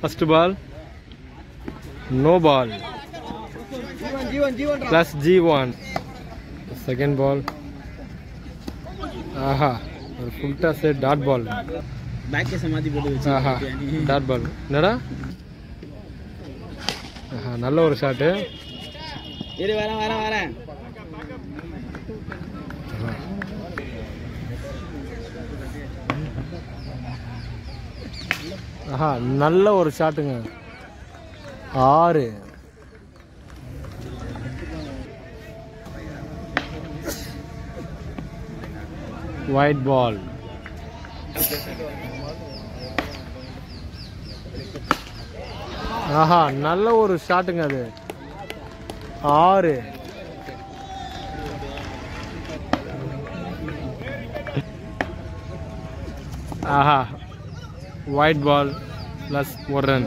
first ball no ball plus G one second ball ஆஹா ஒரு full toss dot ball பேக்கே சமாதி போட்டு ஆஹா வச்சு டாட் பால் என்னடா ஆஹா நல்ல ஒரு ஷாட்டு இரு வரேன் வரேன் வரேன் ஆஹா நல்ல ஒரு ஷாட்டுங்க ஆறு ஒயிட் பால் ஆஹா நல்ல ஒரு ஷாட்டுங்க அது ஆறு ஆஹா ஒயிட் பால் ப்ளஸ் ஒரு ரன்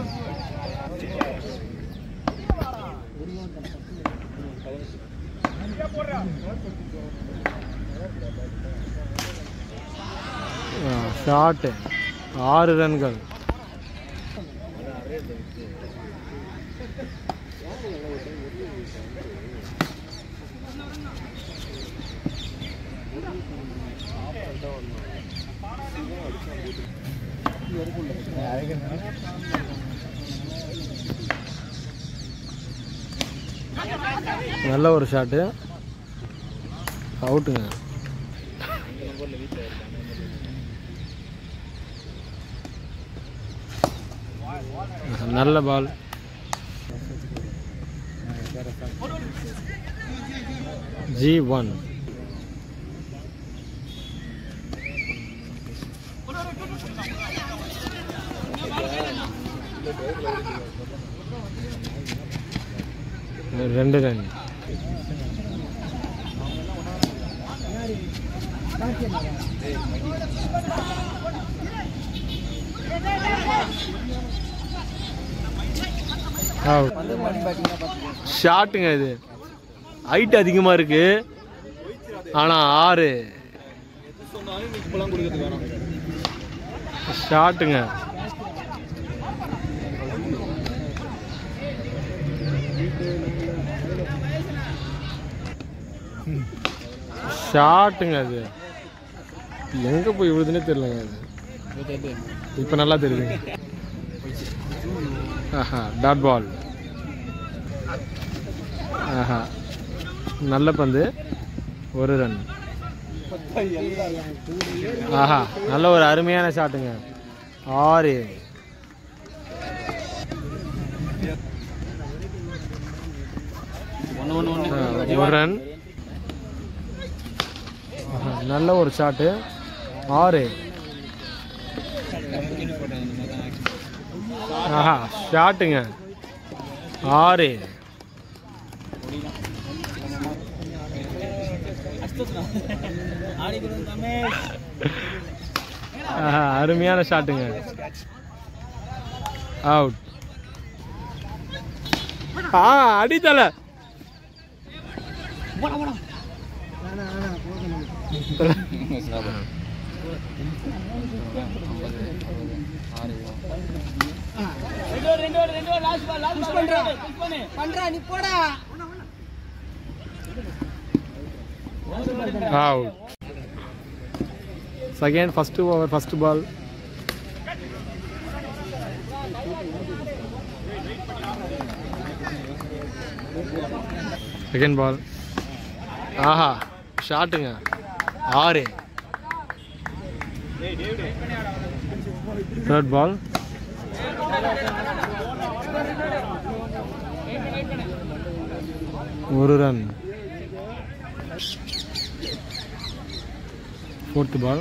ஷாட்டு ஆறு ரன்கள் நல்ல ஒரு ஷாட்டு அவுட்டுங்க நல்ல பால் ஜி ஒன் ரெண்டு ரன் ஷாட்டுங்க இது ஹைட் அதிகமாக இருக்கு ஆனால் ஆறு ஷாட்டுங்க ஷாட்டுங்க அது எங்கே போய் விழுதுன்னே தெரியலங்க அது இப்போ நல்லா தெரியுதுங்க ஆஹா டாட் பால் ஆஹா நல்ல பந்து ஒரு ரன் ஆஹா நல்ல ஒரு அருமையான ஷாட்டுங்க ஆறு ஒன்று ஒன்று ஒன்று ஆ, ஒரு ரன் ஆஹா, நல்ல ஒரு ஷாட்டு ஆறு ஆஹா ஷாட்டுங்க ஆறு ஆடிக்கிறோம் ரமேஷ் ஆஹா, அருமையான ஷாட்டுங்க அவுட் ஆ அடித்தல ரெண்டு ஓவர் ரெண்டு ஓவர் ரெண்டு over last ball last ball push பண்ணு பண்றா நீ போடா out second first over first ball second ball ஆஹா ஷாட்டுங்க ஆறு தேர்ட் பால் ஒரு ரன் ஃபோர்த்து பால்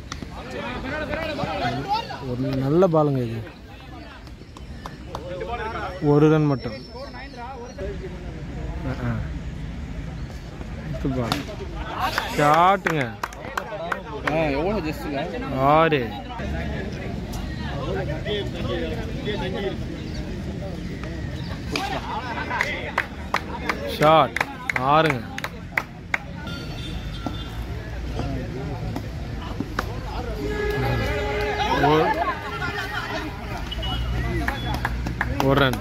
ஒரு நல்ல பாலுங்க இது ஒரு ரன் மட்டும் ஃபிஃப்த்து பால் ஷாட்டுங்க எவ்வளோ ஜஸ்ட்ல ஆறு ஷாட் ஆறுங்க ஒரு- ஒரு ரன்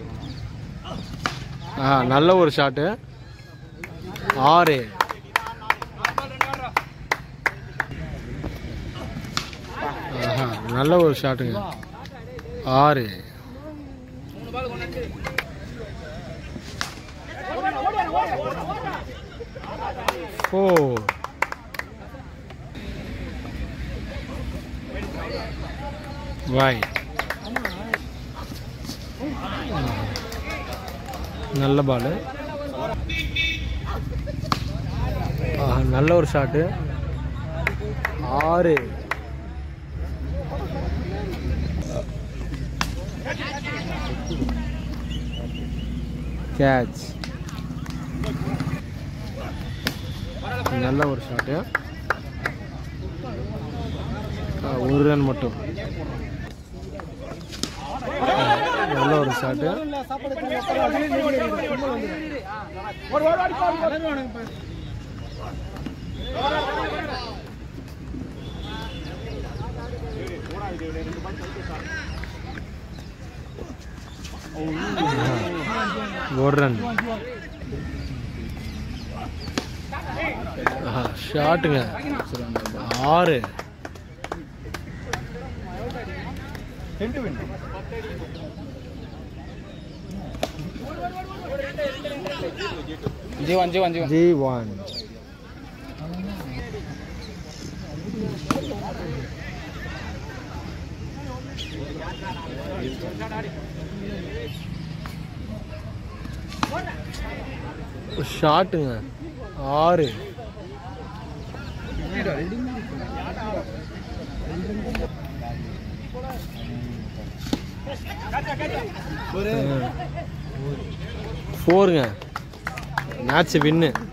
ஆ நல்ல ஒரு ஷாட்டு ஆறு ஆஹா நல்ல ஒரு ஷாட்டுங்க ஆறு ஃபோர் வாய் நல்ல பால் நல்ல ஒரு ஷாட்டு ஆறு கேட்ச் நல்ல ஒரு ஷாட்டு ஒரு ரன் மட்டும் நல்ல ஒரு ஷாட்டு ஒரு ரன் ஷாட்டுங்க ஆறு ஜீவன் ஜீவன் ஜீவன் ஜி ஒன் ஷாட்டுங்க ஆறு ஃபோருங்க மேட்ச் வின்னு